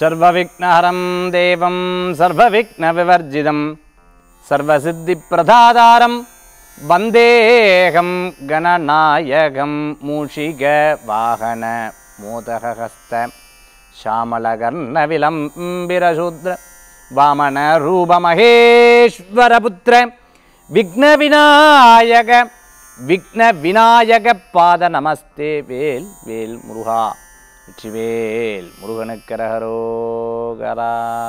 சர்வவிக்னஹரம் தேவம் சர்வவிக்னவிவர்ஜிதம் சர்வசித்திப்பிரதாதாரம் வந்தேகம் கணநாயகம் மூஷிக வாகன மோதகஹஸ்த श्यामलकर्णविलम्बिरशूद्र वामनरूपमहेश्वरपुत्र विघ्नविनायक விக்னவிநாயகப்பாத நமஸ்தே வேல் வேல் முருகா வெற்றிவேல் முருகனுக்கரகரோகரா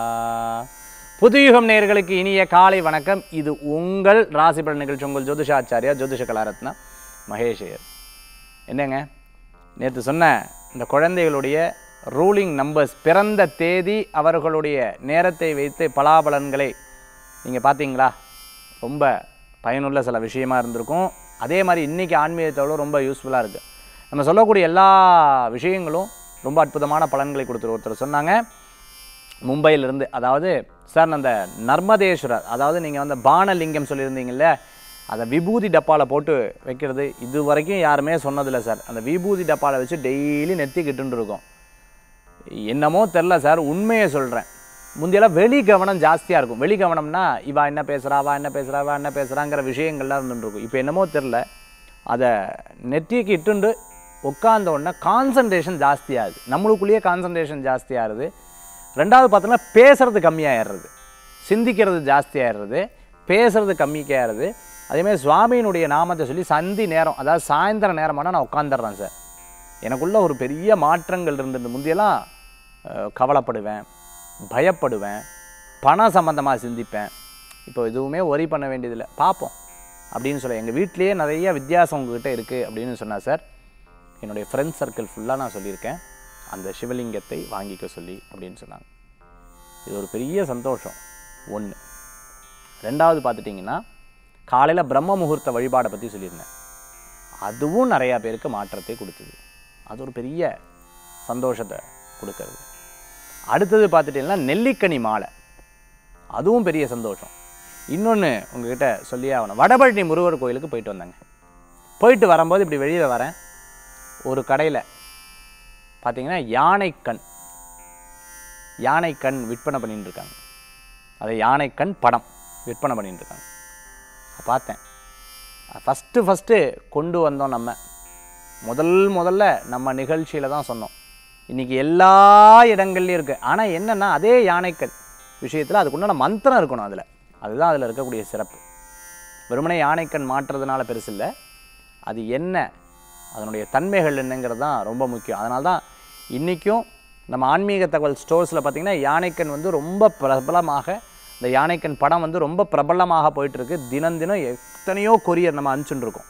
புதுயுகம் நேயர்களுக்கு இனிய காலை வணக்கம் இது உங்கள் ராசிபலன் நிகழ்ச்சி உங்கள் ஜோதிஷாச்சாரியா ஜோதிஷ கலாரத்னா மகேஷயர் என்னங்க நேற்று சொன்ன இந்த குழந்தைகளுடைய ரூலிங் நம்பர்ஸ் பிறந்த தேதி அவர்களுடைய நேரத்தை வைத்து பலாபலன்களை நீங்கள் பார்த்தீங்களா ரொம்ப பயனுள்ள சில விஷயமா இருந்திருக்கும் அதே மாதிரி இன்றைக்கி ஆன்மீகத்தோட ரொம்ப யூஸ்ஃபுல்லாக இருக்குது நம்ம சொல்லக்கூடிய எல்லா விஷயங்களும் ரொம்ப அற்புதமான பலன்களை கொடுத்துரு ஒருத்தர் சொன்னாங்க மும்பையிலிருந்து அதாவது சார் அந்த நர்மதேஸ்வரர் அதாவது நீங்கள் வந்து பானலிங்கம் சொல்லியிருந்தீங்கல்ல அதை விபூதி டப்பாவில் போட்டு வைக்கிறது இது வரைக்கும் யாருமே சொன்னதில்லை சார் அந்த விபூதி டப்பாவில் வச்சு டெய்லி நெத்திக்கிட்டு இருக்கும் என்னமோ தெரில சார் உண்மையை சொல்கிறேன் முந்தையெல்லாம் வெளி கவனம் ஜாஸ்தியாக இருக்கும் வெளி கவனம்னா இவா என்ன பேசுகிறா அவா என்ன பேசுகிறா அவா என்ன பேசுகிறாங்கிற விஷயங்கள்லாம் இருந்துட்டு இருக்கும் இப்போ என்னமோ தெரில அதை நெற்றிக்கு இட்டுண்டு உட்கார்ந்த உடனே கான்சன்ட்ரேஷன் ஜாஸ்தியாகுது நம்மளுக்குள்ளேயே கான்சன்ட்ரேஷன் ஜாஸ்தியாகுது ரெண்டாவது பார்த்தோன்னா பேசுறது கம்மியாயிடுறது சிந்திக்கிறது ஜாஸ்தியாகிடுறது பேசுறது கம்மிக்காயிருது அதேமாதிரி சுவாமியினுடைய நாமத்தை சொல்லி சந்தி நேரம் அதாவது சாயந்தர நேரமானா நான் உட்காந்துடுறேன் சார் எனக்குள்ள ஒரு பெரிய மாற்றங்கள் இருந்தது முந்தையெல்லாம் அஹ், கவலைப்படுவேன் பயப்படுவேன் பணம் சம்மந்தமாக சிந்திப்பேன் இப்போ எதுவுமே ஒரி பண்ண வேண்டியதில்லை பார்ப்போம் அப்படின்னு சொல்ல எங்கள் வீட்டிலேயே நிறைய வித்தியாசம் உங்ககிட்ட இருக்குது அப்படின்னு சொன்னா சார் என்னுடைய ஃப்ரெண்ட்ஸ் சர்க்கிள் ஃபுல்லாக நான் சொல்லியிருக்கேன் அந்த சிவலிங்கத்தை வாங்கிக்க சொல்லி அப்படின்னு சொன்னாங்க இது ஒரு பெரிய சந்தோஷம் ஒன்று ரெண்டாவது பார்த்துட்டிங்கன்னா காலையில் பிரம்ம முகூர்த்த வழிபாடை பற்றி சொல்லியிருந்தேன் அதுவும் நிறையா பேருக்கு மாற்றத்தை கொடுத்தது அது ஒரு பெரிய சந்தோஷத்தை கொடுக்கறது அடுத்தது பார்த்துட்டிங்கன்னா நெல்லிக்கனி மாலை அதுவும் பெரிய சந்தோஷம் இன்னொன்று உங்ககிட்ட சொல்லியே ஆகணும் வடபழனி முருகர் கோயிலுக்கு போயிட்டு வந்தேங்க போயிட்டு வரும்போது இப்படி வெளியில் வரேன் ஒரு கடையில் பார்த்தீங்கன்னா யானைக்கண் யானைக்கண் விற்பனை பண்ணிட்டு இருக்காங்க அது யானைக்கண் படம் விற்பனை பண்ணிட்டு இருக்காங்க பார்த்தேன் ஃபஸ்ட்டு ஃபஸ்ட்டு கொண்டு வந்தோம் நம்ம முதல் முதல்ல நம்ம நிகழ்ச்சியில் தான் சொன்னோம் இன்றைக்கி எல்லா இடங்கள்லையும் இருக்குது ஆனால் என்னென்னா அதே யானைக்கண் விஷயத்தில் அதுக்குண்டான மந்திரம் இருக்கணும் அதில் அதுதான் அதில் இருக்கக்கூடிய சிறப்பு வெறுமனே யானைக்கண் மாற்றுறதுனால பெருசு இல்லை அது என்ன அதனுடைய தன்மைகள் என்னங்கிறது தான் ரொம்ப முக்கியம் அதனால தான் இன்றைக்கும் நம்ம ஆன்மீக தகவல் ஸ்டோர்ஸில் பார்த்திங்கன்னா யானைக்கண் வந்து ரொம்ப பிரபலமாக இந்த யானைக்கண் படம் வந்து ரொம்ப பிரபலமாக போயிட்டுருக்கு தினம் தினம் எத்தனையோ கொரியர் நம்ம அனுப்பிச்சுட்டு இருக்கோம்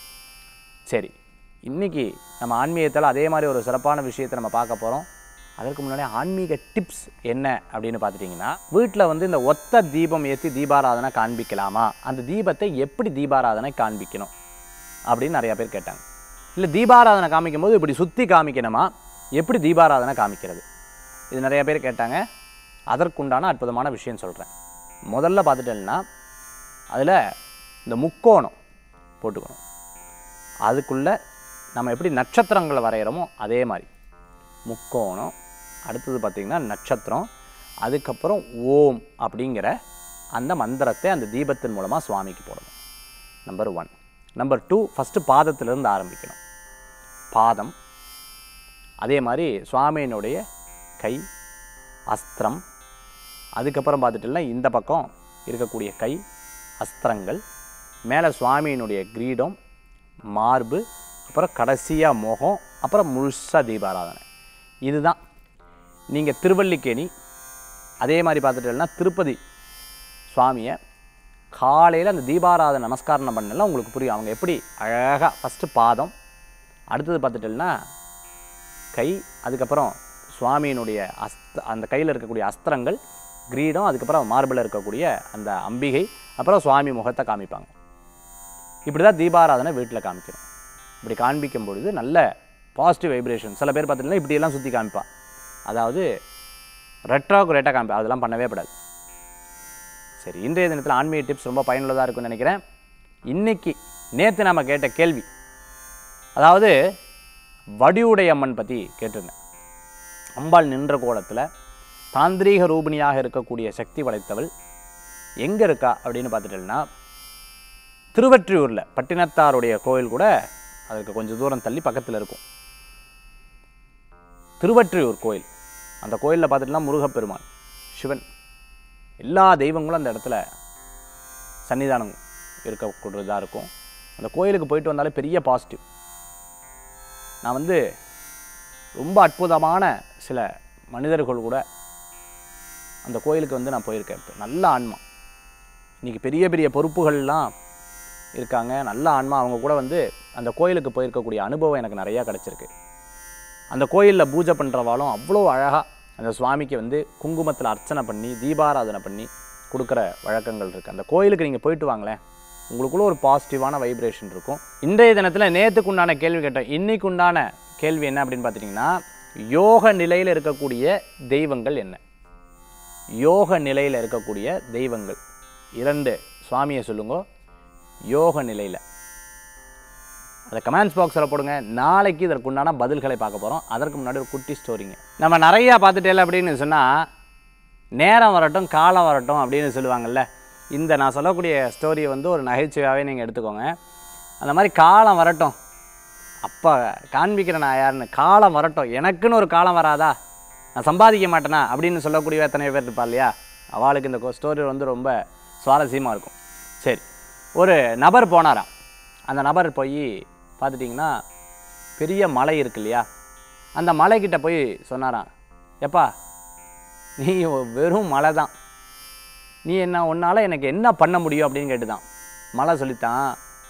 சரி இன்னைக்கு நம்ம ஆன்மீகத்தில் அதே மாதிரி ஒரு சிறப்பான விஷயத்தை நம்ம பார்க்க போகிறோம் அதற்கு முன்னாடி ஆன்மீக டிப்ஸ் என்ன அப்படின்னு பார்த்துட்டிங்கன்னா வீட்டில் வந்து இந்த ஒத்த தீபம் ஏற்றி தீபாராதனை காண்பிக்கலாமா அந்த தீபத்தை எப்படி தீபாராதனை காண்பிக்கணும் அப்படின்னு நிறையா பேர் கேட்டாங்க இல்லை தீபாராதனை காமிக்கும் போது இப்படி சுற்றி காமிக்கணுமா எப்படி தீபாராதனை காமிக்கிறது இது நிறைய பேர் கேட்டாங்க அதற்குண்டான அற்புதமான விஷயம் சொல்கிறேன் முதல்ல பார்த்துட்டேன்னா அதில் இந்த முக்கோணம் போட்டுக்கணும் அதுக்குள்ளே நம்ம எப்படி நட்சத்திரங்களை வரைகிறோமோ அதே மாதிரி முக்கோணம் அடுத்தது பார்த்திங்கன்னா நட்சத்திரம் அதுக்கப்புறம் ஓம் அப்படிங்கிற அந்த மந்திரத்தை அந்த தீபத்தின் மூலமாக சுவாமிக்கு போடணும் number one number two first பாதத்திலிருந்து ஆரம்பிக்கணும் பாதம் அதே மாதிரி சுவாமியினுடைய கை அஸ்திரம் அதுக்கப்புறம் பார்த்துட்டோம்னா இந்த பக்கம் இருக்கக்கூடிய கை அஸ்திரங்கள் மேலே சுவாமியினுடைய கிரீடம் மார்பு அப்புறம் கடைசியாக முகம் அப்புறம் முழுசாக தீபாராதனை இதுதான் நீங்கள் திருவல்லிக்கேணி அதே மாதிரி பார்த்துட்டோம்னா திருப்பதி சுவாமியை காலையில் அந்த தீபாராதனை நமஸ்காரம் பண்ணலாம் உங்களுக்கு புரியும் அவங்க எப்படி அழகாக ஃபஸ்ட்டு பாதம் அடுத்தது பார்த்துட்டோம்னா கை அதுக்கப்புறம் சுவாமியினுடைய அஸ்த அந்த கையில் இருக்கக்கூடிய அஸ்திரங்கள் கிரீடம் அதுக்கப்புறம் மார்பில் இருக்கக்கூடிய அந்த அம்பிகை அப்புறம் சுவாமி முகத்தை காமிப்பாங்க இப்படி தான் தீபாராதனை வீட்டில் காமிக்கணும் இப்படி காண்பிக்கும் பொழுது நல்ல பாசிட்டிவ் வைப்ரேஷன் சில பேர் பார்த்தீங்கன்னா இப்படியெல்லாம் சுற்றி காமிப்பா அதாவது ரெட்ராகுரேட்டாக காமிப்பா அதெல்லாம் பண்ணவே கூடாது சரி இன்றைய தினத்தில் ஆன்மீக டிப்ஸ் ரொம்ப பயனுள்ளதாக இருக்கும்னு நினைக்கிறேன் இன்னைக்கு நேற்று நம்ம கேட்ட கேள்வி அதாவது வடிவுடை அம்மன் பற்றி கேட்டிருந்தேன் அம்பாள் நின்ற கோலத்தில் தாந்திரீக ரூபிணியாக இருக்கக்கூடிய சக்தி படைத்தவள் எங்கே இருக்கா அப்படின்னு பார்த்துட்டேன்னா திருவற்றியூரில் பட்டினத்தாருடைய கோயில் கூட அதுக்கு கொஞ்சம் தூரம் தள்ளி பக்கத்தில் இருக்கும் திருவற்றியூர் கோயில் அந்த கோயிலில் பார்த்துட்டுனா முருகப்பெருமான் சிவன் எல்லா தெய்வங்களும் அந்த இடத்துல சன்னிதானம் இருக்கக்கூடியதாக இருக்கும் அந்த கோயிலுக்கு போயிட்டு வந்தாலே பெரிய பாசிட்டிவ் நான் வந்து ரொம்ப அற்புதமான சில மனிதர்கள் கூட அந்த கோயிலுக்கு வந்து நான் போயிருக்கேன் இப்ப நல்ல ஆன்மா இன்றைக்கி பெரிய பெரிய பொறுப்புகள்லாம் இருக்காங்க நல்ல ஆன்மா அவங்க கூட வந்து அந்த கோயிலுக்கு போயிருக்கக்கூடிய அனுபவம் எனக்கு நிறையா கிடச்சிருக்கு அந்த கோயிலில் பூஜை பண்ணுறவாலும் அவ்வளோ அழகாக அந்த சுவாமிக்கு வந்து குங்குமத்தில் அர்ச்சனை பண்ணி தீபாராதனை பண்ணி கொடுக்குற வழக்கங்கள் இருக்குது அந்த கோயிலுக்கு நீங்கள் போயிட்டு வாங்களேன் உங்களுக்குள்ள ஒரு பாசிட்டிவான வைப்ரேஷன் இருக்கும் இன்றைய தினத்தில் நேற்றுக்கு உண்டான கேள்வி கேட்டோம் இன்னைக்கு உண்டான கேள்வி என்ன அப்படின்னு பார்த்துட்டிங்கன்னா யோக நிலையில் இருக்கக்கூடிய தெய்வங்கள் என்ன யோக நிலையில் இருக்கக்கூடிய தெய்வங்கள் இரண்டு சுவாமியை சொல்லுங்க யோக நிலையில் அதை கமெண்ட்ஸ் பாக்ஸில் போடுங்க நாளைக்கு இதற்கு உண்டான பதில்களை பார்க்க போகிறோம் அதற்கு முன்னாடி ஒரு குட்டி ஸ்டோரிங்க நம்ம நிறையா பார்த்துட்டேல அப்படின்னு சொன்னால் நேரம் வரட்டும் காலம் வரட்டும் அப்படின்னு சொல்லுவாங்கல்ல இந்த நான் சொல்லக்கூடிய ஸ்டோரியை வந்து ஒரு நகைச்சுவையாகவே நீங்கள் எடுத்துக்கோங்க அந்த மாதிரி காலம் வரட்டும் அப்போ காண்பிக்கிறேன் நான் யாருன்னு காலம் வரட்டும் எனக்குன்னு ஒரு காலம் வராதா நான் சம்பாதிக்க மாட்டேனா அப்படின்னு சொல்லக்கூடிய எத்தனை பேர் இருப்பா இல்லையா அவளுக்கு இந்த ஸ்டோரி வந்து ரொம்ப சுவாரஸ்யமாக இருக்கும் சரி ஒரு நபர் போனாராம் அந்த நபர் போய் பார்த்துட்டிங்கன்னா பெரிய மலை இருக்கு இல்லையா அந்த மலைக்கிட்ட போய் சொன்னாராம் எப்பா நீ வெறும் மலை தான் நீ என்ன உன்னால் எனக்கு என்ன பண்ண முடியும் அப்படின்னு கேட்டுதான் மலை சொல்லித்தான்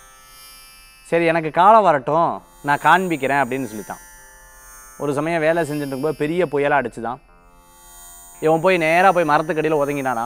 சரி எனக்கு காலம் வரட்டும் நான் காண்பிக்கிறேன் அப்படின்னு சொல்லித்தான் ஒரு சமயம் வேலை செஞ்சுட்டு இருக்கும்போது பெரிய புயலாக அடிச்சுதான் இவன் போய் நேராக போய் மரத்துக்கடியில் ஒதுங்கினானா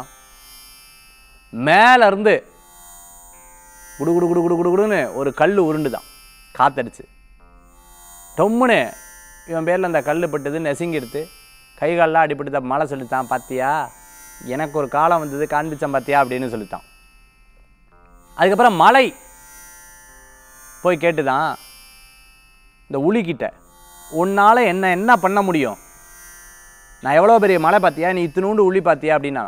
மேல இருந்து குடு குடு குடு குடு குடு குடுன்னு ஒரு கல் உருண்டுதான் காத்தடிச்சு டொம்முன்னு இவன் பேரில் அந்த கல் பட்டுது நெசுங்கிடுத்து கை கால்லாம் அடிபட்டு தான் மழை சொல்லித்தான் பாத்தியா எனக்கு ஒரு காலம் வந்தது காண்பிச்சேன் பாத்தியா அப்படின்னு சொல்லித்தான் அதுக்கப்புறம் மலை போய் கேட்டுதான் இந்த உளிக்கிட்ட உன்னால் என்ன என்ன பண்ண முடியும் நான் எவ்வளோ பெரிய மலை பார்த்தியா நீ இத்தினூண்டு உளி பார்த்தியா அப்படின்னா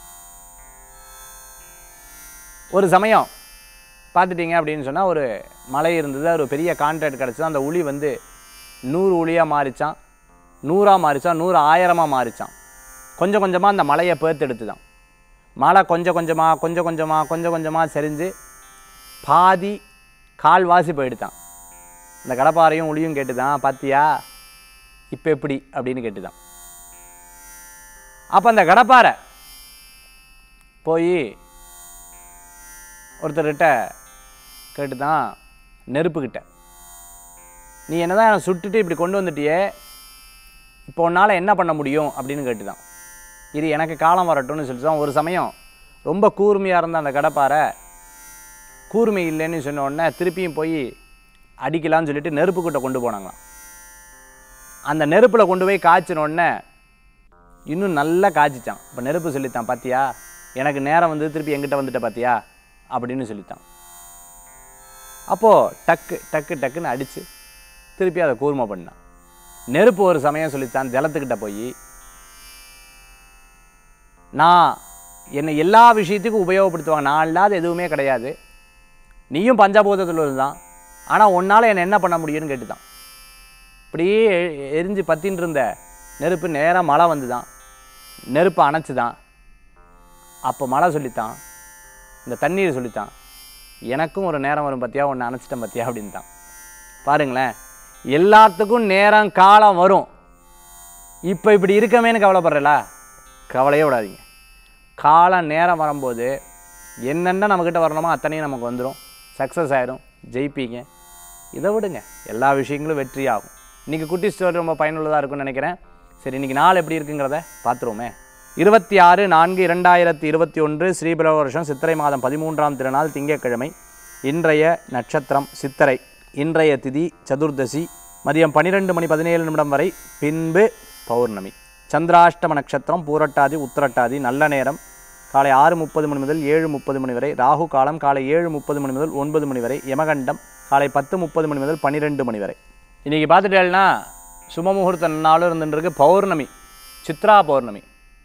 ஒரு சமயம் பார்த்துட்டீங்க அப்படின்னு சொன்னால் ஒரு மலை இருந்தது ஒரு பெரிய கான்ட்ராக்ட் கிடச்சி அந்த உளி வந்து நூறு உளியாக மாறிச்சான் நூறாக மாறிச்சான் நூறு ஆயிரமாக மாறிச்சான் கொஞ்சம் கொஞ்சமாக அந்த மலையை பேர்த்தெடுத்து தான் மழை கொஞ்சம் கொஞ்சமாக கொஞ்சம் கொஞ்சமாக கொஞ்சம் கொஞ்சமாக செறிஞ்சு பாதி கால்வாசி போயிடுதான் இந்த கடப்பாறையும் உளியும் கேட்டுதான் பாத்தியா இப்போ எப்படி அப்படின்னு கேட்டுதான் அப்போ அந்த கடப்பாறை போய் ஒருத்தர்கிட்ட கேட்டு தான் நெருப்புக்கிட்ட நீ என்னதான் என்னை சுட்டுட்டு இப்படி கொண்டு வந்துட்டியே இப்போ உன்னால் என்ன பண்ண முடியும் அப்படின்னு கேட்டு தான் இது எனக்கு காலம் வரட்டும்னு சொல்லிட்டு தான் ஒரு சமயம் ரொம்ப கூர்மையாக இருந்த அந்த கடப்பாரை கூர்மை இல்லைன்னு சொன்ன உடனே திருப்பியும் போய் அடிக்கலாம்னு சொல்லிட்டு நெருப்புக்கிட்ட கொண்டு போனாங்களாம் அந்த நெருப்பில் கொண்டு போய் காய்ச்சின உடனே இன்னும் நல்லா காய்ச்சிச்சான் இப்போ நெருப்பு சொல்லித்தான் பாத்தியா எனக்கு நேரம் வந்து திருப்பி எங்கிட்ட வந்துட்ட பாத்தியா அப்படின்னு சொல்லித்தான் அப்போது டக்கு டக்கு டக்குன்னு அடித்து திருப்பி அதை கூர்மை பண்ணான் நெருப்பு ஒரு சமயம் சொல்லித்தான் ஜலத்துக்கிட்ட போய் நான் என்னை எல்லா விஷயத்துக்கும் உபயோகப்படுத்துவாங்க நான் இல்லாத எதுவுமே கிடையாது நீயும் பஞ்சபூதத்தில் தான் ஆனால் உன்னால் என்னை என்ன பண்ண முடியும்னு கேட்டுதான் இப்படியே எ- எரிஞ்சு பத்தின்னு இருந்த நெருப்பு நேராக மழை வந்து தான் நெருப்பு அணைச்சு தான் அப்போ மழை சொல்லித்தான் இந்த தண்ணீர் சொல்லித்தான் எனக்கும் ஒரு நேரம் வரும் பார்த்தியா ஒன்று அணைச்சிட்டேன் பார்த்தியா அப்படின்ட்டான் பாருங்களேன் எல்லாத்துக்கும் நேரம் காலம் வரும் இப்போ இப்படி இருக்கமேன்னு கவலைப்படுறல கவலையே விடாதீங்க காலம் நேரம் வரும்போது என்னென்ன நம்மக்கிட்ட வரணுமோ அத்தனையும் நமக்கு வந்துடும் சக்ஸஸ் ஆயிடும் ஜெயிப்பீங்க இதை விடுங்க எல்லா விஷயங்களும் வெற்றி ஆகும் இன்றைக்கி குட்டி ஸ்டோரி ரொம்ப பயனுள்ளதாக இருக்கும்னு நினைக்கிறேன் சரி இன்றைக்கி நாள் எப்படி இருக்குங்கிறத பார்த்துருவோமே இருபத்தி ஆறு நான்கு இரண்டாயிரத்தி இருபத்தி ஒன்று ஸ்ரீபிரவ வருஷம் சித்திரை மாதம் பதிமூன்றாம் திருநாள் திங்கட்கிழமை இன்றைய நட்சத்திரம் சித்திரை இன்றைய திதி சதுர்தசி மதியம் பன்னிரெண்டு மணி பதினேழு நிமிடம் வரை பின்பு பௌர்ணமி சந்திராஷ்டம நட்சத்திரம் பூரட்டாதி உத்திரட்டாதி நல்ல நேரம் காலை ஆறு முப்பது மணி முதல் ஏழு முப்பது மணி வரை ராகு காலம் காலை ஏழு முப்பது மணி முதல் ஒன்பது மணி வரை யமகண்டம் காலை பத்து முப்பது மணி முதல் பன்னிரெண்டு மணி வரை இன்றைக்கி பார்த்துட்டேன்னா சுபமுகூர்த்த நாளும் இருந்துருக்கு பௌர்ணமி சித்ரா பௌர்ணமி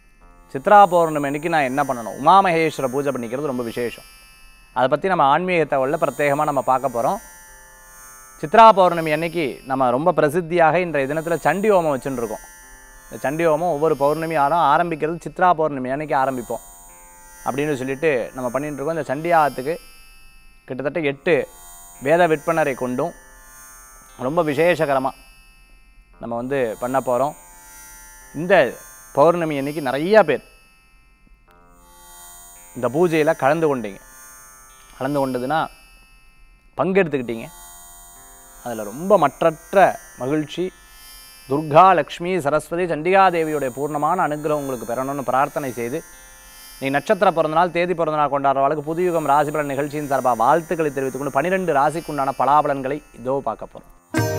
சித்ரா பௌர்ணமி அன்னைக்கு நான் என்ன பண்ணணும் உமாமகேஸ்வர பூஜை பண்ணிக்கிறது ரொம்ப விசேஷம் அதை பற்றி நம்ம ஆன்மீக தகவலில் பிரத்யேகமாக நம்ம பார்க்க போகிறோம் சித்ரா பௌர்ணமி அன்னைக்கு நம்ம ரொம்ப பிரசித்தியாக இன்றைய தினத்தில் சண்டி ஹோமம் வச்சுட்டு இருக்கோம் இந்த சண்டி ஹோமம் ஒவ்வொரு பௌர்ணமி ஆரம் ஆரம்பிக்கிறது சித்ரா பௌர்ணமி அன்னைக்கு ஆரம்பிப்போம் அப்படின்னு சொல்லிட்டு நம்ம பண்ணிட்டு இருக்கோம் இந்த சண்டி யாகத்துக்கு கிட்டத்தட்ட எட்டு வேத விற்பனரை கொண்டும் ரொம்ப விசேஷகரமாக நம்ம வந்து பண்ண போகிறோம் இந்த பௌர்ணமி அன்னைக்கு நிறையா பேர் இந்த பூஜையில் கலந்து கொண்டீங்க கலந்து கொண்டதுன்னா பங்கெடுத்துக்கிட்டீங்க அதில் ரொம்ப மற்றற்ற மகிழ்ச்சி துர்கா லக்ஷ்மி சரஸ்வதி சண்டிகாதேவியுடைய பூர்ணமான அனுகிரகம் உங்களுக்கு பெறணும்னு பிரார்த்தனை செய்து நீ நட்சத்திர பிறந்தநாள் தேதி பிறந்தநாள் கொண்டாடுறவளுக்கு புதுயுகம் ராசிபலன் நிகழ்ச்சியின் சார்பாக வாழ்த்துக்களை தெரிவித்துக் கொண்டு பனிரெண்டு ராசிக்குண்டான பலாபலன்களை இதோ பார்க்க போகிறோம்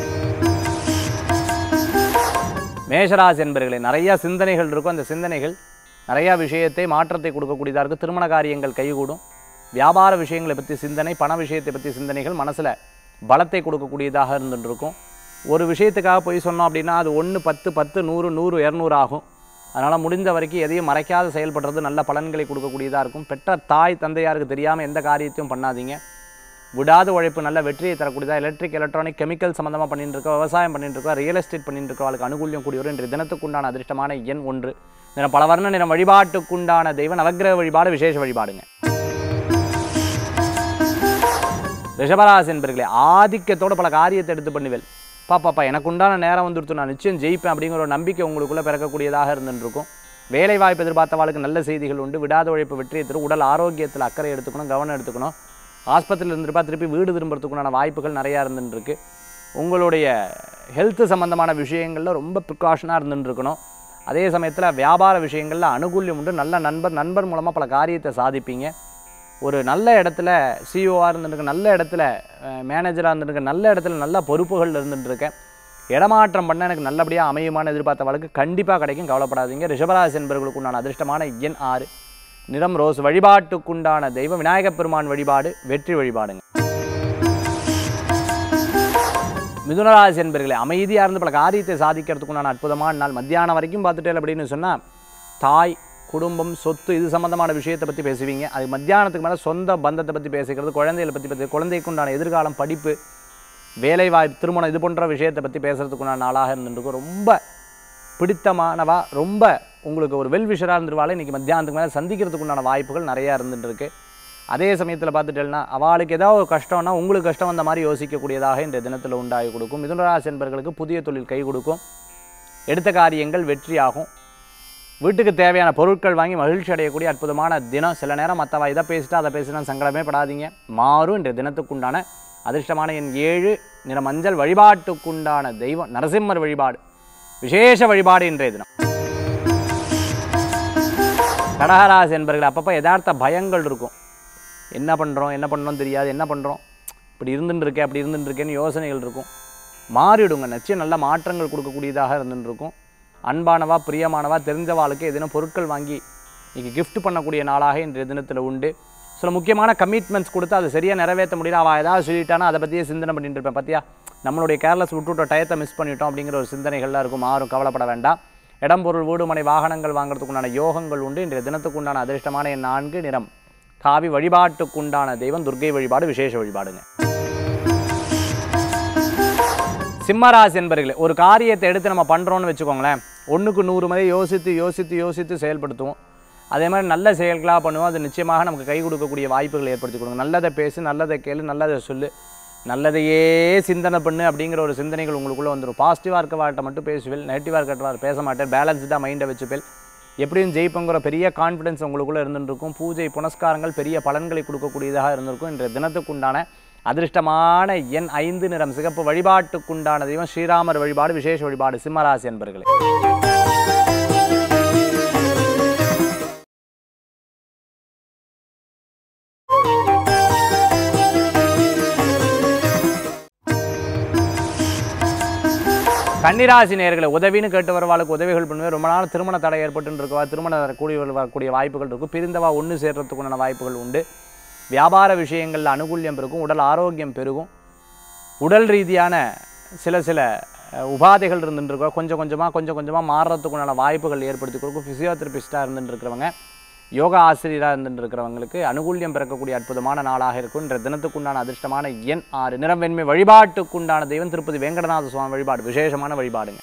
மேஷராசி என்பர்களே நிறைய சிந்தனைகள் இருக்கும் அந்த சிந்தனைகள் நிறையா விஷயத்தை மாற்றத்தை கொடுக்கக்கூடியதாக இருக்கும் திருமண காரியங்கள் கைகூடும் வியாபார விஷயங்களை பற்றி சிந்தனை பண விஷயத்தை பற்றி சிந்தனைகள் மனசில் பலத்தை கொடுக்கக்கூடியதாக இருந்துட்டு இருக்கும் ஒரு விஷயத்துக்காக போய் சொன்னோம் அப்படின்னா அது ஒன்று பத்து பத்து நூறு நூறு இரநூறு ஆகும் அதனால் முடிந்த வரைக்கும் எதையும் மறைக்காத செயல்படுறது நல்ல பலன்களை கொடுக்கக்கூடியதாக இருக்கும் பெற்ற தாய் தந்தையாருக்கு தெரியாமல் எந்த காரியத்தையும் பண்ணாதீங்க விடாத உழைப்பு நல்ல வெற்றியை தரக்கூடியதா எலக்ட்ரிக் எலக்ட்ரானிக் கெமிக்கல் சம்மந்தமாக பண்ணிட்டு இருக்கோம் விவசாயம் பண்ணிட்டு இருக்கோம் ரியல் எஸ்டேட் பண்ணிட்டு இருக்கோம் அவளுக்கு அனுகூல்யம் கூடிய இன்றைய தினத்துக்குண்டான அதிர்ஷ்டமான எண் ஒன்று நிறம் பல வர்ண நிறம் வழிபாட்டுக்குண்டான தெய்வ நவக்கிரக வழிபாடு விசேஷ வழிபாடுங்க ரிஷபராசி என்பர்களே ஆதிக்கத்தோட பல காரியத்தை எடுத்து பண்ணுவேன் பாப்பாப்பா எனக்கு உண்டான நேரம் வந்துடுத்து நான் நிச்சயம் ஜெயிப்பேன் அப்படிங்கிற ஒரு நம்பிக்கை உங்களுக்குள்ளே பிறக்கக்கூடியதாக இருந்துட்டு இருக்கும் வேலை வாய்ப்பு எதிர்பார்த்தவாளுக்கு நல்ல செய்திகள் உண்டு விடாத உழைப்பு வெற்றியை தரும் உடல் ஆரோக்கியத்தில் அக்கறை எடுத்துக்கணும் கவனம் எடுத்துக்கணும் ஆஸ்பத்திரியில் இருந்துருப்பா திருப்பி வீடு திரும்புறதுக்குண்டான வாய்ப்புகள் நிறையா இருந்துட்டு இருக்கு உங்களுடைய ஹெல்த் சம்மந்தமான விஷயங்களில் ரொம்ப ப்ரிகாஷனாக இருந்துட்டு இருக்கணும் அதே சமயத்தில் வியாபார விஷயங்களில் அனுகூல்யம் உண்டு நல்ல நண்பர் நண்பர் மூலமாக பல காரியத்தை சாதிப்பீங்க ஒரு நல்ல இடத்துல சிஓவாக இருந்துட்டு நல்ல இடத்துல மேனேஜராக இருந்துட்டு நல்ல இடத்துல நல்ல பொறுப்புகள் இருந்துட்டு இருக்கேன் இடமாற்றம் பண்ண எனக்கு நல்லபடியாக அமையுமான எதிர்பார்த்த வழக்கு கண்டிப்பாக கிடைக்கும் கவலைப்படாதீங்க ரிஷபராசி என்பவர்களுக்கு உண்டான அதிர்ஷ்டமான எண் ஆறு நிறம் ரோஸ் வழிபாட்டுக்குண்டான தெய்வம் விநாயகப் பெருமான் வழிபாடு வெற்றி வழிபாடுங்க மிதுனராசி என்பர்களே அமைதியாக இருந்து பல காரியத்தை சாதிக்கிறதுக்குண்டான அற்புதமான நாள் மத்தியானம் வரைக்கும் பார்த்துட்டே அப்படின்னு சொன்னால் தாய் குடும்பம் சொத்து இது சம்மந்தமான விஷயத்தை பற்றி பேசுவீங்க அது மத்தியானத்துக்கு மேலே சொந்த பந்தத்தை பற்றி பேசிக்கிறது குழந்தைகளை பற்றி பேச குழந்தைக்கு உண்டான எதிர்காலம் படிப்பு வேலைவாய்ப்பு திருமணம் இது போன்ற விஷயத்தை பற்றி பேசுகிறதுக்குண்டான நாளாக இருந்துருக்கும் ரொம்ப பிடித்தமானவா ரொம்ப உங்களுக்கு ஒரு வெல் விஷராக இருந்துருவாள் இன்றைக்கி மத்தியானத்துக்கு மேலே சந்திக்கிறதுக்கு உண்டான வாய்ப்புகள் நிறையா இருந்துட்டு இருக்கு அதே சமயத்தில் பார்த்துட்டேன்னா அவளுக்கு ஏதாவது ஒரு கஷ்டம்னா உங்களுக்கு கஷ்டம் வந்த மாதிரி யோசிக்கக்கூடியதாக இந்த தினத்தில் உண்டாகி கொடுக்கும் மிதுனராசி என்பர்களுக்கு புதிய தொழில் கை கொடுக்கும் எடுத்த காரியங்கள் வெற்றியாகும் வீட்டுக்கு தேவையான பொருட்கள் வாங்கி மகிழ்ச்சி அடையக்கூடிய அற்புதமான தினம் சில நேரம் மற்றவா இதை பேசிட்டா அதை பேசினா சங்கடமே படாதீங்க மாறும் இன்றைய தினத்துக்குண்டான அதிர்ஷ்டமான என் ஏழு நிற மஞ்சள் வழிபாட்டுக்குண்டான தெய்வம் நரசிம்மர் வழிபாடு விசேஷ வழிபாடு இன்றைய தினம் கடகராசி என்பர்கள் அப்பப்போ யதார்த்த பயங்கள் இருக்கும் என்ன பண்ணுறோம் என்ன பண்ணுறோம் தெரியாது என்ன பண்ணுறோம் இப்படி இருந்துட்டு இருக்கே அப்படி இருந்துட்டு இருக்கேன்னு யோசனைகள் இருக்கும் மாறிடுங்க நிச்சயம் நல்ல மாற்றங்கள் கொடுக்கக்கூடியதாக இருந்துட்டு இருக்கும் அன்பானவா பிரியமானவா தெரிஞ்சவாளுக்கு எதுனா பொருட்கள் வாங்கி இன்னைக்கு gift பண்ணக்கூடிய நாளாக இன்றைய தினத்தில் உண்டு சில முக்கியமான கமிட்மெண்ட்ஸ் கொடுத்து அதை சரியாக நிறைவேற்ற முடியல அவள் ஏதாவது சொல்லிட்டானா அதை பற்றியே சிந்தனை பண்ணிட்டு இருப்பேன் பார்த்தியா நம்மளுடைய கேர்லஸ் விட்டுவிட்ட டயத்தை மிஸ் பண்ணிட்டோம் அப்படிங்கிற ஒரு சிந்தனைகள்லாம் இருக்கும் மாறும் கவலைப்பட வேண்டாம் இடம் பொருள் வீடு மனை வாகனங்கள் வாங்குறதுக்குண்டான யோகங்கள் உண்டு இன்றைய தினத்துக்குண்டான அதிர்ஷ்டமான என் நான்கு நிறம் காவி வழிபாட்டுக்குண்டான தெய்வம் துர்க்கை வழிபாடு விசேஷ வழிபாடுங்க சிம்மராசி என்பர்களே ஒரு காரியத்தை எடுத்து நம்ம பண்ணுறோன்னு வச்சுக்கோங்களேன் ஒன்றுக்கு நூறு முறை யோசித்து யோசித்து யோசித்து செயல்படுத்துவோம் அதே மாதிரி நல்ல செயல்களாக பண்ணுவோம் அது நிச்சயமாக நமக்கு கை கொடுக்கக்கூடிய வாய்ப்புகளை ஏற்படுத்தி கொடுங்க நல்லதை பேசு நல்லதை கேளு நல்லதை சொல்லு நல்லதையே சிந்தனை பண்ணு அப்படிங்கிற ஒரு சிந்தனைகள் உங்களுக்குள்ளே வந்துடும் பாசிட்டிவாக இருக்கவாட்ட மட்டும் பேசுவேன் நெகட்டிவாக இருக்கிறவார் பேச மாட்டேன் பேலன்ஸ்டாக மைண்டை வச்சுப்பேன் எப்படியும் ஜெயிப்புங்கிற பெரிய கான்ஃபிடன்ஸ் உங்களுக்குள்ளே இருந்துருக்கும் பூஜை புனஸ்காரங்கள் பெரிய பலன்களை கொடுக்கக்கூடியதாக இருந்திருக்கும் இன்றைய தினத்துக்குண்டான அதிர்ஷ்டமான எண் ஐந்து நிறம் சிகப்பு வழிபாட்டுக்குண்டான தெய்வம் ஸ்ரீராமர் வழிபாடு விசேஷ வழிபாடு சிம்மராசி என்பர்களே கன்னிராசி நேர்களை உதவின்னு கேட்டு வரவாளுக்கு உதவிகள் பண்ணுவேன் ரொம்ப நாள் திருமண தடை ஏற்பட்டு இருக்கவா திருமண கூடி வரக்கூடிய வாய்ப்புகள் இருக்கும் பிரிந்தவா ஒன்று சேர்றதுக்குண்டான வாய்ப்புகள் உண்டு வியாபார விஷயங்களில் அனுகூல்யம் பெருகும் உடல் ஆரோக்கியம் பெருகும் உடல் ரீதியான சில சில அஹ், உபாதைகள் இருந்துட்டு இருக்கோ கொஞ்சம் கொஞ்சமாக கொஞ்சம் கொஞ்சமாக மாறுறதுக்குண்டான வாய்ப்புகள் ஏற்படுத்தி கொடுக்கும் ஃபிசியோதெரபிஸ்ட்டாக இருந்துட்டு இருக்கிறவங்க யோகா ஆசிரியராக இருந்துட்டு இருக்கிறவங்களுக்கு அனுகூல்யம் பிறக்கக்கூடிய அற்புதமான நாளாக இருக்கும் இன்ற தினத்துக்குண்டான அதிர்ஷ்டமான எண் ஆறு நிறம் வெண்மை வழிபாட்டுக்குண்டான தெய்வம் திருப்பதி வெங்கடநாத சுவாமி வழிபாடு விசேஷமான வழிபாடுங்க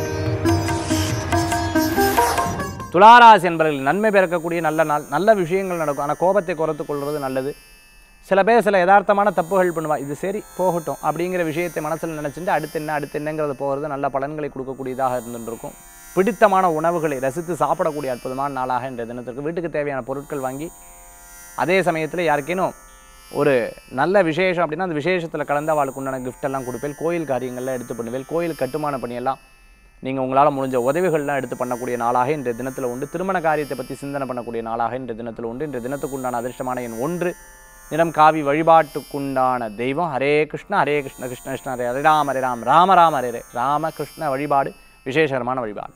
துளாராசி என்பவர்கள் நன்மை பிறக்கக்கூடிய நல்ல நாள் நல்ல விஷயங்கள் நடக்கும் ஆனால் கோபத்தை குறைத்துக் கொள்வது நல்லது சில பேர் சில யதார்த்தமான தப்புகள் பண்ணுவா இது சரி போகட்டும் அப்படிங்கிற விஷயத்தை மனசில் நினச்சிட்டு அடுத்து என்ன அடுத்து என்னங்கிறது போகிறது நல்ல பலன்களை கொடுக்கக்கூடியதாக இருந்துருக்கும் பிடித்தமான உணவுகளை ரசித்து சாப்பிடக்கூடிய அற்புதமான நாளாக இன்றைய தினத்திற்கு வீட்டுக்கு தேவையான பொருட்கள் வாங்கி அதே சமயத்தில் யாருக்கேனும் ஒரு நல்ல விசேஷம் அப்படின்னா அந்த விசேஷத்தில் கலந்து அவளுக்கு உண்டான gift எல்லாம் கொடுப்பேன் கோயில் காரியங்கள்லாம் எடுத்து பண்ணுவேன் கோயில் கட்டுமான பணியெல்லாம் நீங்கள் உங்களால் முடிஞ்ச உதவிகள்லாம் எடுத்து பண்ணக்கூடிய நாளாக இன்றைய தினத்தில் உண்டு திருமண காரியத்தை பற்றி சிந்தனை பண்ணக்கூடிய நாளாக இன்றைய தினத்தில் உண்டு இன்றைய தினத்துக்குண்டான அதிர்ஷ்டமான எண் ஒன்று நிறம் காவி வழிபாட்டுக்குண்டான தெய்வம் ஹரே கிருஷ்ண ஹரே கிருஷ்ண கிருஷ்ண கிருஷ்ண ஹரே ஹரே ராம ஹரே ராம் ராம ராம ஹரே ஹரே ராம கிருஷ்ண வழிபாடு விசேஷகரமான வழிபாடு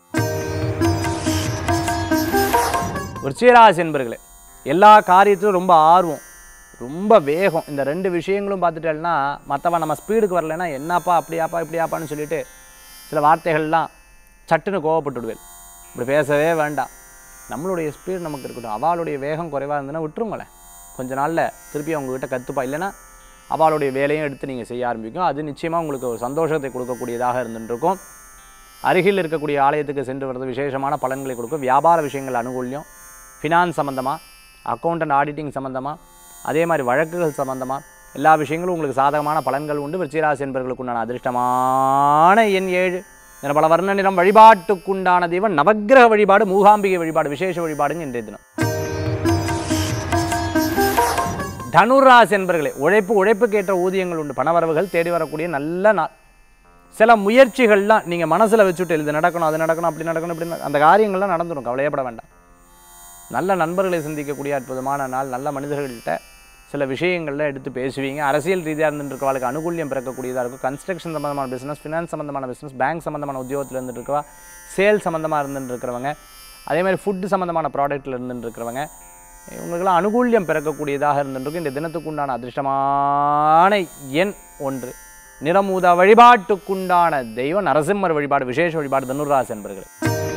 விருச்சிகராசி என்பர்களே எல்லா காரியத்திலும் ரொம்ப ஆர்வம் ரொம்ப வேகம் இந்த ரெண்டு விஷயங்களும் பார்த்துட்டேன்னா மற்றவன் நம்ம ஸ்பீடுக்கு வரலைன்னா என்னப்பா அப்படியாப்பா இப்படியாப்பான்னு சொல்லிட்டு சில வார்த்தைகள்லாம் சட்டுன்னு கோவப்பட்டுடுவேன் இப்படி பேசவே வேண்டாம் நம்மளுடைய ஸ்பீடு நமக்கு இருக்கட்டும் அவளுடைய வேகம் குறைவாக இருந்ததுன்னா விட்டுருங்களேன் கொஞ்ச நாளில் திருப்பி அவங்கக்கிட்ட கற்றுப்பா இல்லைன்னா அவளுடைய வேலையும் எடுத்து நீங்கள் செய்ய ஆரம்பிக்கும் அது நிச்சயமாக உங்களுக்கு ஒரு சந்தோஷத்தை கொடுக்கக்கூடியதாக இருந்துருக்கும் அருகில் இருக்கக்கூடிய ஆலயத்துக்கு சென்று வர்றது விசேஷமான பலன்களை கொடுக்கும் வியாபார விஷயங்கள் அனுகூல்யம் ஃபினான்ஸ் சம்மந்தமாக அக்கௌண்டன்ட் ஆடிட்டிங் சம்மந்தமாக அதே மாதிரி வழக்குகள் சம்மந்தமாக எல்லா விஷயங்களும் உங்களுக்கு சாதகமான பலன்கள் உண்டு விருச்சிகராசி என்பவர்களுக்கு உண்டான அதிர்ஷ்டமான எண் ஏழு நிறபல வர்ண நிறம் வழிபாட்டுக்குண்டான தெய்வம் நவக்கிரக வழிபாடு மூகாம்பிகை வழிபாடு விசேஷ வழிபாடுங்க இன்றைய தினம் தனுராசி என்பர்களே உழைப்பு உழைப்புக்கேற்ற ஊதியங்கள் உண்டு பணவரவுகள் தேடி வரக்கூடிய நல்ல நாள் சில முயற்சிகள்லாம் நீங்கள் மனசில் வச்சுட்டு இது நடக்கணும் அது நடக்கணும் அப்படி நடக்கணும் இப்படி நட- அந்த காரியங்கள்லாம் நடந்துடும் கவலையப்பட வேண்டாம் நல்ல நண்பர்களை சந்திக்கக்கூடிய அற்புதமான நாள் நல்ல மனிதர்கள்ட்ட சில விஷயங்கள்ல எடுத்து பேசுவீங்க அரசியல் ரீதியாக இருந்துருக்கவாளுக்கு அனுகூல்யம் பிறக்கக்கூடியதாக இருக்கும் கன்ஸ்ட்ரக்ஷன் சம்மந்தமான பிஸ்னஸ் ஃபினான்ஸ் சம்மந்தமான பிஸ்னஸ் பேங்க் சம்மந்தமான உத்தியோகத்தில் இருந்துட்டு இருக்கவா சேல் சம்மந்தமாக இருந்துட்டு இருக்கிறவங்க அதே மாதிரி ஃபுட்டு சம்மந்தமான ப்ராடக்ட்டில் இருந்துட்டு இருக்கிறவங்க இவங்களுக்கெல்லாம் அனுகூல்யம் பிறக்கக்கூடியதாக இருந்துருக்கு இந்த தினத்துக்குண்டான அதிர்ஷ்டமான எண் ஒன்று நிறமூத வழிபாட்டுக்குண்டான தெய்வம் நரசிம்மர் வழிபாடு விசேஷ வழிபாடு தனுராசி என்பர்களே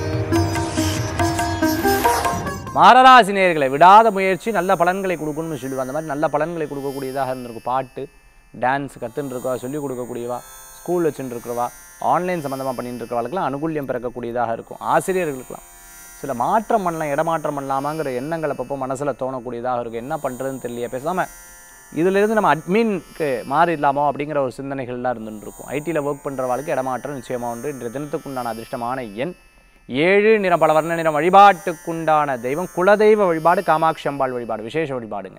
மாரராசி நேயர்களை விடாத முயற்சி நல்ல பலன்களை கொடுக்கணும்னு சொல்லுவா அந்த மாதிரி நல்ல பலன்களை கொடுக்கக்கூடியதாக இருந்திருக்கும் பாட்டு டான்ஸ் கற்றுன்னு இருக்கவா சொல்லிக் கொடுக்கக்கூடியவா ஸ்கூல் வச்சுட்டு இருக்கிறவா ஆன்லைன் சம்மந்தமாக பண்ணிட்டு இருக்கிறவர்களுக்கெல்லாம் அனுகூல்யம் பிறக்கக்கூடியதாக இருக்கும் ஆசிரியர்களுக்கெல்லாம் சில மாற்றம் பண்ணலாம் இடமாற்றம் பண்ணலாமாங்கிற எண்ணங்கள் அப்பப்போ மனசில் தோணக்கூடியதாக இருக்கும் என்ன பண்ணுறதுன்னு தெரியல பேசாமல் இதிலிருந்து நம்ம அட்மின்க்கு மாறிடலாமோ அப்படிங்கிற ஒரு சிந்தனைகள்லாம் இருந்துட்டு இருக்கும் ஐடியில் ஒர்க் பண்ணுறவாளுக்கு இடமாற்றம் நிச்சயமாக உண்டு இன்றைய தினத்துக்குண்டான அதிர்ஷ்டமான எண் ஏழு நிறம் பல வர்ண நிறம் வழிபாட்டுக்குண்டான தெய்வம் குலதெய்வ வழிபாடு காமாட்சி அம்பாள் வழிபாடு விசேஷ வழிபாடுங்க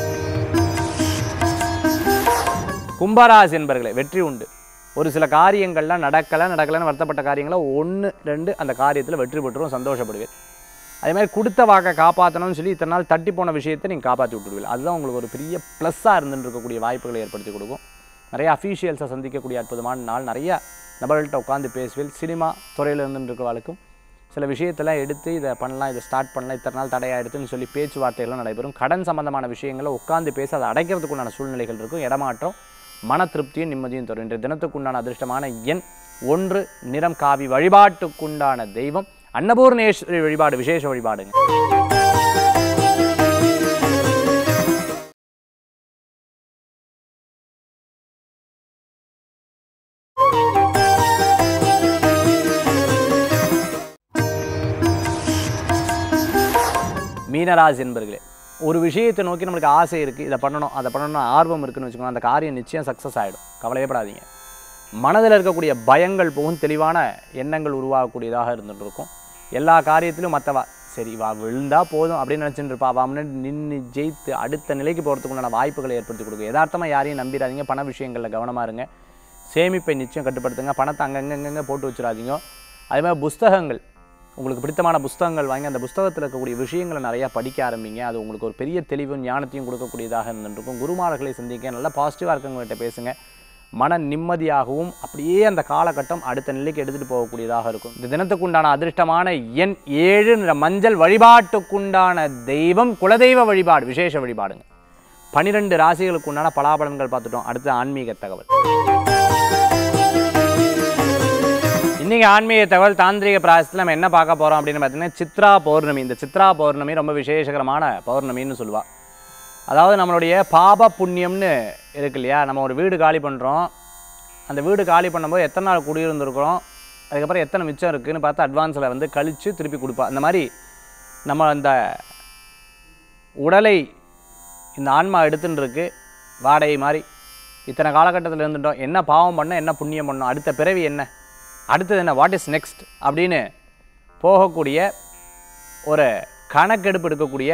கும்பராசி என்பர்களே வெற்றி உண்டு ஒரு சில காரியங்கள்லாம் நடக்கலை நடக்கலைன்னு வருத்தப்பட்ட காரியங்களை ஒன்று ரெண்டு அந்த காரியத்தில் வெற்றி பெற்றுரும் சந்தோஷப்படுவேன் அதே மாதிரி கொடுத்த வாக்கை காப்பாற்றணும்னு சொல்லி இத்தனை நாள் தட்டி போன விஷயத்தை நீங்கள் காப்பாற்றி விட்டுடுவீங்க அதுதான் உங்களுக்கு ஒரு பெரிய ப்ளஸ்ஸாக இருந்துட்டு இருக்கக்கூடிய வாய்ப்புகளை ஏற்படுத்தி கொடுக்கும் நிறைய அஃபீஷியல்ஸை சந்திக்கக்கூடிய அற்புதமான நாள் நிறைய நபர்கள்ட்ட உட்காந்து பேசுவேன் சினிமா துறையில் இருந்துட்டு இருக்கிறவளுக்கும் சில விஷயத்தெல்லாம் எடுத்து இதை பண்ணலாம் இதை ஸ்டார்ட் பண்ணலாம் இத்தனை நாள் தடையாயிடுதுன்னு சொல்லி பேச்சுவார்த்தைகள்லாம் நடைபெறும் கடன் சம்பந்தமான விஷயங்களை உட்காந்து பேசி அதை அடைக்கிறதுக்குண்டான சூழ்நிலைகள் இருக்கும் இடமாற்றம் மன திருப்தியும் நிம்மதியும் தரும் இன்றைய தினத்துக்குண்டான அதிர்ஷ்டமான எண் ஒன்று நிறம் காவி வழிபாட்டுக்குண்டான தெய்வம் அன்னபூர்ணேஸ்வரி வழிபாடு விசேஷ வழிபாடுங்க மீனராசி என்பர்களே ஒரு விஷயத்தை நோக்கி நம்மளுக்கு ஆசை இருக்குது இதை பண்ணணும் அதை பண்ணணும் ஆர்வம் இருக்குன்னு வச்சுக்கோங்க அந்த காரியம் நிச்சயம் சக்ஸஸ் ஆகிடும் கவலையப்படாதீங்க மனதில் இருக்கக்கூடிய பயங்கள் போகும் தெளிவான எண்ணங்கள் உருவாகக்கூடியதாக இருந்துட்டு இருக்கும் எல்லா காரியத்திலும் மற்றவா சரி வா விழுந்தா போதும் அப்படின்னு நினச்சிட்டு இருப்பா அவள் முன்னாடி நின்று ஜெயித்து அடுத்த நிலைக்கு போகிறதுக்கு உண்டான வாய்ப்புகளை ஏற்படுத்தி கொடுக்கும் யதார்த்தமாக யாரையும் நம்பிடாதீங்க பண விஷயங்களில் கவனமாக இருங்க சேமிப்பை நிச்சயம் கட்டுப்படுத்துங்க பணத்தை அங்கங்கங்க போட்டு வச்சிடாதீங்க அதே மாதிரி புஸ்தகங்கள் உங்களுக்கு பிடித்தமான புஸ்தகங்கள் வாங்கி அந்த புஸ்தகத்தில் இருக்கக்கூடிய விஷயங்களை நிறையா படிக்க ஆரம்பிங்க அது உங்களுக்கு ஒரு பெரிய தெளிவும் ஞானத்தையும் கொடுக்கக்கூடியதாக இருந்துருக்கும் குருமார்களை சந்திக்க நல்லா பாசிட்டிவாக இருக்கவங்ககிட்ட பேசுங்க மன நிம்மதியாகவும் அப்படியே அந்த காலகட்டம் அடுத்த நிலைக்கு எடுத்துகிட்டு போகக்கூடியதாக இருக்கும் இந்த தினத்துக்குண்டான அதிர்ஷ்டமான எண் ஏழு நிற மஞ்சள் வழிபாட்டுக்குண்டான தெய்வம் குலதெய்வ வழிபாடு விசேஷ வழிபாடுங்க பனிரெண்டு ராசிகளுக்கு உண்டான பலாபலன்கள் பார்த்துட்டோம் அடுத்து ஆன்மீக தகவல் இன்றைக்கி ஆன்மீக தகவல் தாந்திரிக பிராயசத்தில் நம்ம என்ன பார்க்க போகிறோம் அப்படின்னு பார்த்தீங்கன்னா சித்ரா பௌர்ணமி இந்த சித்ரா பௌர்ணமி ரொம்ப விசேஷகரமான பௌர்ணமின்னு சொல்லுவாள் அதாவது நம்மளுடைய பாப புண்ணியம்னு இருக்கு இல்லையா நம்ம ஒரு வீடு காலி பண்ணுறோம் அந்த வீடு காலி பண்ணும்போது எத்தனை நாள் குடியிருந்திருக்கிறோம் அதுக்கப்புறம் எத்தனை மிச்சம் இருக்குதுன்னு பார்த்து அட்வான்ஸில் வந்து கழித்து திருப்பி கொடுப்பா அந்த மாதிரி நம்ம அந்த உடலை இந்த ஆன்மா எடுத்துன்னு இருக்கு வாடகை மாதிரி இத்தனை காலகட்டத்தில் இருந்துட்டோம் என்ன பாவம் பண்ணோம் என்ன புண்ணியம் பண்ணோம் அடுத்த பிறவி என்ன அடுத்தது என்ன வாட் இஸ் நெக்ஸ்ட் அப்படின்னு போகக்கூடிய ஒரு கணக்கெடுப்பு எடுக்கக்கூடிய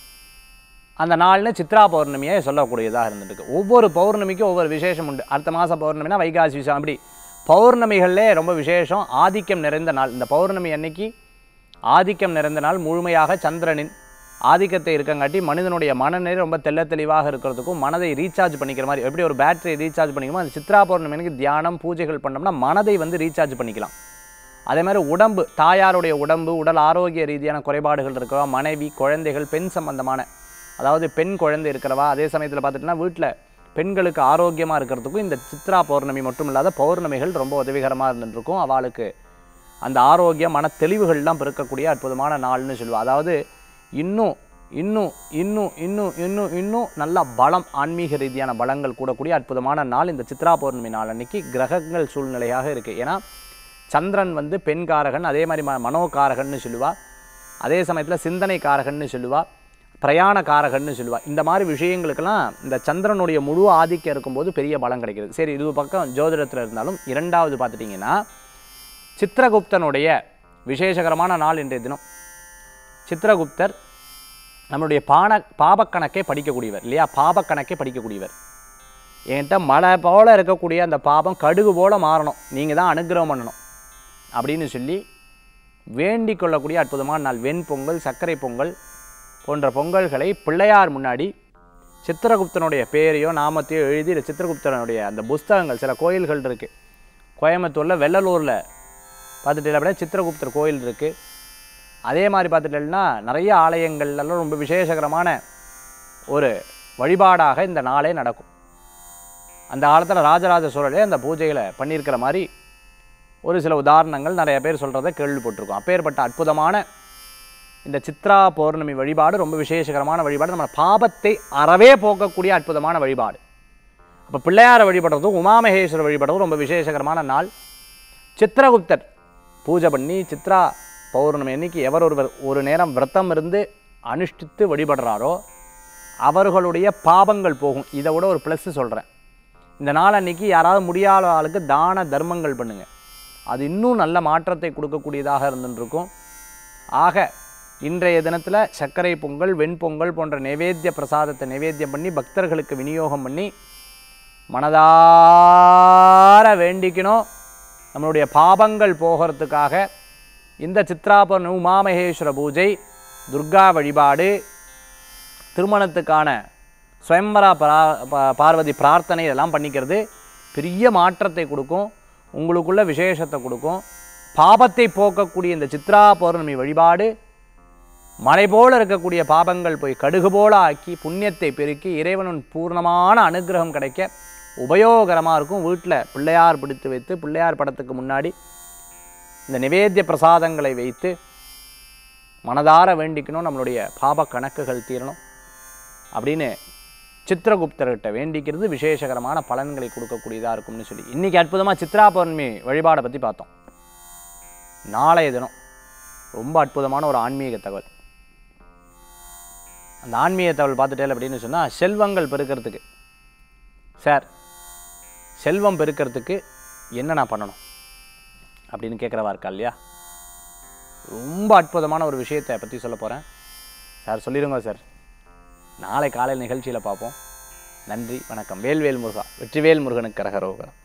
அந்த நாள்னு சித்ரா பௌர்ணமியை சொல்லக்கூடியதாக இருந்துருக்கு ஒவ்வொரு பௌர்ணமிக்கும் ஒவ்வொரு விசேஷம் உண்டு அடுத்த மாதம் பௌர்ணமினா வைகாசி விசேஷம் அப்படி பௌர்ணமிகளிலே ரொம்ப விசேஷம் ஆதிக்கம் நிறைந்த நாள் இந்த பௌர்ணமி அன்னைக்கு ஆதிக்கம் நிறைந்த நாள் முழுமையாக சந்திரனின் ஆதிக்கத்தை இருக்கங்காட்டி மனிதனுடைய மனநிலை ரொம்ப தெள்ள தெளிவாக இருக்கிறதுக்கும் மனதை ரீசார்ஜ் பண்ணிக்கிற மாதிரி எப்படி ஒரு பேட்டரி ரீசார்ஜ் பண்ணிக்கணுமோ அந்த சித்ரா பௌர்ணமி அன்னைக்கு தியானம் பூஜைகள் பண்ணோம்னா மனதை வந்து ரீசார்ஜ் பண்ணிக்கலாம் அதே மாதிரி உடம்பு தாயாருடைய உடம்பு உடல் ஆரோக்கிய ரீதியான குறைபாடுகள் இருக்கிறவா மனைவி குழந்தைகள் பெண் சம்பந்தமான அதாவது பெண் குழந்தை இருக்கிறவா அதே சமயத்தில் பார்த்துட்டிங்கன்னா வீட்டில் பெண்களுக்கு ஆரோக்கியமாக இருக்கிறதுக்கும் இந்த சித்ரா பௌர்ணமி மட்டும் இல்லாத பௌர்ணமிகள் ரொம்ப உதவிகரமாக இருந்துருக்கும் அவளுக்கு அந்த ஆரோக்கிய மன தெளிவுகள்லாம் பிறக்கக்கூடிய அற்புதமான நாள்னு சொல்லுவாள் அதாவது இன்னும் இன்னும் இன்னும் இன்னும் இன்னும் இன்னும் நல்ல பலம் ஆன்மீக ரீதியான பலங்கள் கூடக்கூடிய அற்புதமான நாள் இந்த சித்ரா பௌர்ணமி நாள் அன்னைக்கு கிரகங்கள் சூழ்நிலையாக இருக்குது ஏன்னா சந்திரன் வந்து பெண்காரகன் அதே மாதிரி ம மனோகாரகன்னு சொல்லுவா அதே சமயத்தில் சிந்தனை காரகன்னு சொல்லுவா பிரயாண காரகன்னு சொல்லுவா இந்த மாதிரி விஷயங்களுக்கெல்லாம் இந்த சந்திரனுடைய முழு ஆதிக்கம் இருக்கும்போது பெரிய பலம் கிடைக்கிறது சரி இது பக்கம் ஜோதிடத்தில் இருந்தாலும் இரண்டாவது பார்த்துட்டிங்கன்னா சித்திரகுப்தனுடைய விசேஷகரமான நாள் இன்றைய தினம் சித்திரகுப்தர் நம்மளுடைய பான பாபக்கணக்கை படிக்கக்கூடியவர் இல்லையா பாபக்கணக்கை படிக்கக்கூடியவர் என்கிட்ட மழை போல இருக்கக்கூடிய அந்த பாபம் கடுகு போல மாறணும் நீங்கள் தான் அனுகிரகம் பண்ணணும் அப்படின்னு சொல்லி வேண்டிக் கொள்ளக்கூடிய அற்புதமான நாள் வெண்பொங்கல் சர்க்கரை பொங்கல் போன்ற பொங்கல்களை பிள்ளையார் முன்னாடி சித்திரகுப்தனுடைய பேரையோ நாமத்தையோ எழுதி இந்த சித்திரகுப்தனுடைய அந்த புஸ்தகங்கள் சில கோயில்கள் இருக்குது கோயம்புத்தூரில் வெள்ளலூரில் பார்த்துட்டு அப்படியே சித்திரகுப்தர் கோயில் இருக்குது அதே மாதிரி பார்த்துட்டேன்னா நிறைய ஆலயங்கள்லாம் ரொம்ப விசேஷகரமான ஒரு வழிபாடாக இந்த நாளே நடக்கும் அந்த காலத்தில் ராஜராஜ சோழரே அந்த பூஜைகளை பண்ணியிருக்கிற மாதிரி ஒரு சில உதாரணங்கள் நிறைய பேர் சொல்கிறத கேள்விப்பட்டிருக்கோம் அப்பேற்பட்ட அற்புதமான இந்த சித்ரா பௌர்ணமி வழிபாடு ரொம்ப விசேஷகரமான வழிபாடு நம்ம பாபத்தை அறவே போக்கக்கூடிய அற்புதமான வழிபாடு அப்போ பிள்ளையாரை வழிபடுறதும் உமாமகேஸ்வரர் வழிபடுறதும் ரொம்ப விசேஷகரமான நாள் சித்திரகுப்தர் பூஜை பண்ணி சித்ரா பௌர்ணமி அன்னைக்கு எவர் ஒருவர் ஒரு நேரம் விரதம் இருந்து அனுஷ்டித்து வழிபடுறாரோ அவர்களுடைய பாபங்கள் போகும் இதை விட ஒரு ப்ளஸ் சொல்கிறேன் இந்த நாள் அன்னைக்கு யாராவது முடியாத ஆளுக்கு தான தர்மங்கள் பண்ணுங்கள் அது இன்னும் நல்ல மாற்றத்தை கொடுக்கக்கூடியதாக இருந்துருக்கும் ஆக இன்றைய தினத்தில் சர்க்கரை பொங்கல் வெண்பொங்கல் போன்ற நைவேத்திய பிரசாதத்தை நைவேத்தியம் பண்ணி பக்தர்களுக்கு விநியோகம் பண்ணி மனதார வேண்டிக்கணும் நம்மளுடைய பாபங்கள் போகிறதுக்காக இந்த சித்ராபர்ண உமாமகேஸ்வர பூஜை துர்கா வழிபாடு திருமணத்துக்கான ஸ்வயம்பரா பரா பா- பார்வதி பிரார்த்தனை இதெல்லாம் பண்ணிக்கிறது பெரிய மாற்றத்தை கொடுக்கும் உங்களுக்குள்ள விசேஷத்தை கொடுக்கும் பாபத்தை போக்கக்கூடிய இந்த சித்ரா பௌர்ணமி வழிபாடு மலை போல இருக்கக்கூடிய பாபங்கள் போய் கடுகு போல ஆக்கி புண்ணியத்தை பெருக்கி இறைவனின் பூர்ணமான அனுகிரகம் கிடைக்க உபயோகரமாக இருக்கும் வீட்டில் பிள்ளையார் பிடித்து வைத்து பிள்ளையார் படத்துக்கு முன்னாடி இந்த நிவேத்திய பிரசாதங்களை வைத்து மனதார வேண்டிக்கணும் நம்மளுடைய பாப கணக்குகள் தீரணும் அப்படின்னு சித்திரகுப்தர்கிட்ட வேண்டிக்கிறது விசேஷகரமான பலன்களை கொடுக்கக்கூடியதாக இருக்கும்னு சொல்லி இன்றைக்கி அற்புதமாக சித்ரா பௌர்ணமி வழிபாடை பற்றி பார்த்தோம் நாளைய தினம் ரொம்ப அற்புதமான ஒரு ஆன்மீக தகவல் அந்த ஆன்மீக தகவல் பார்த்துட்டே அப்படின்னு சொன்னால் செல்வங்கள் பெருக்கிறதுக்கு சார் செல்வம் பெருக்கிறதுக்கு என்ன நான் பண்ணணும் அப்படின்னு கேட்குறவா இருக்கா இல்லையா ரொம்ப அற்புதமான ஒரு விஷயத்தை பற்றி சொல்ல போகிறேன் சார் சொல்லிடுங்க சார் நாளை காலையில் நிகழ்ச்சியில் பார்ப்போம் நன்றி வணக்கம் வேல்வேல் முருகா வெற்றிவேல் முருகனுக்கு கரகரோகரம்